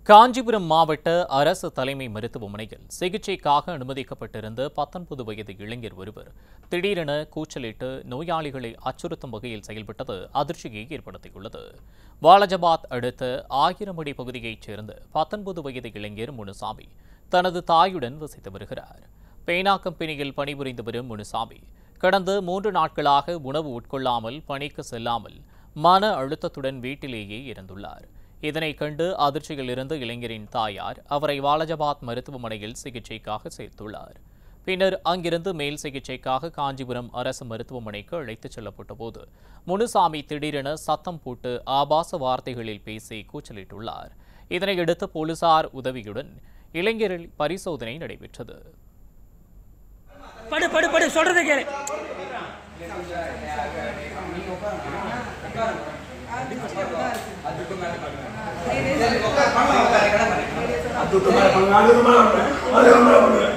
காஞ்சிபுரம் மாவட்ட அரசு தலைமை மருத்துவமனையில் சிகிச்சைக்காக அனுமதிக்கப்பட்டிருந்த பத்தொன்பது வயது இளைஞர் ஒருவர் திடீரென கூச்சலிட்டு நோயாளிகளை அச்சுறுத்தும் வகையில் செயல்பட்டது அதிர்ச்சியை ஏற்படுத்தியுள்ளது வாலஜபாத் அடுத்த ஆயிரமடி பகுதியைச் சேர்ந்த பத்தொன்பது வயது இளைஞர் முனுசாமி தனது தாயுடன் வசித்து வருகிறார் பேனாக்கம்பெனியில் பணிபுரிந்து வரும் முனுசாமி கடந்த மூன்று நாட்களாக உணவு உட்கொள்ளாமல் பணிக்கு செல்லாமல் மன அழுத்தத்துடன் வீட்டிலேயே இருந்துள்ளார் இதனை கண்டு அதிர்ச்சியில் இருந்த இளைஞரின் தாயார் அவரை வாலஜபாத் மருத்துவமனையில் சிகிச்சைக்காக சேர்த்துள்ளார் பின்னர் அங்கிருந்து மேல் சிகிச்சைக்காக காஞ்சிபுரம் அரசு மருத்துவமனைக்கு அழைத்துச் செல்லப்பட்ட போது முனுசாமி திடீரென சத்தம் போட்டு ஆபாச வார்த்தைகளில் பேசி கூச்சலிட்டுள்ளார் இதனையடுத்து போலீசார் உதவியுடன் இளைஞரில் பரிசோதனை நடைபெற்றது படு படு படு சொல்றதை கேளு அது மேல பண்ணுங்க அது மேல பண்ணுங்க அது மேல பண்ணுங்க